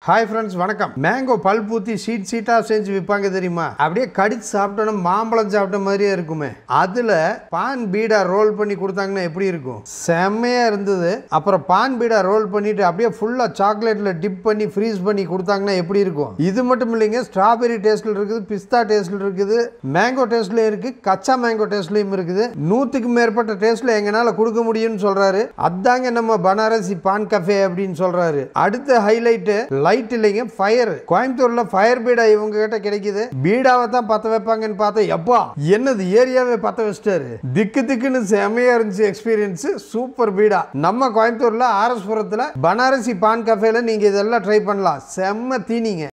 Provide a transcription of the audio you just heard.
hi friends வணக்கம் mango பல் பூத்தி seat சீட்டா செஞ்சு விற்பாங்க தெரியுமா அப்படியே கடிச்சு சாப்பிட்டோன்னா மாம்பழம் சாப்பிட்ட மாதிரியே இருக்குமே அதுல பான் பீடா ரோல் பண்ணி கொடுத்தாங்கன்னா எப்படி இருக்கும் செம்மையா இருந்தது அப்புறம் பான் பீடா ரோல் பண்ணிட்டு அப்படியே ஃபுல்லா சாக்லேட்ல டிப் பண்ணி ஃப்ரீஸ் பண்ணி கொடுத்தாங்கன்னா எப்படி இருக்கும் இது மட்டும் இல்லைங்க ஸ்ட்ராபெரி டேஸ்ட்ல இருக்குது பிஸ்தா டேஸ்ட்ல இருக்குது மேங்கோ டேஸ்ட்லயும் இருக்கு கச்சா மேங்கோ டேஸ்ட்லயும் இருக்குது நூத்துக்கு மேற்பட்ட டேஸ்ட்ல எங்கனால கொடுக்க முடியும்னு சொல்றாரு அதாங்க நம்ம பனாரசி பான் கஃபே அப்படின்னு சொல்றாரு அடுத்த ஹைலைட் லைட் இல்லைங்க ஃபயர் கோயம்புத்தூர்ல ஃபயர் பீடா இவங்க கிட்ட கிடைக்குது பீடாவை தான் பத்த வைப்பாங்கன்னு பார்த்தா எப்பா என்னது ஏரியாவே பத்த வச்சிட்டாரு திக்கு திக்குன்னு செமையா இருந்துச்சு எக்ஸ்பீரியன்ஸ் சூப்பர் பீடா நம்ம கோயம்புத்தூர்ல ஆர்எஸ் புரத்துல பனாரசி பான் கஃபேல நீங்க இதெல்லாம் ட்ரை பண்ணலாம் செம்ம தீனிங்க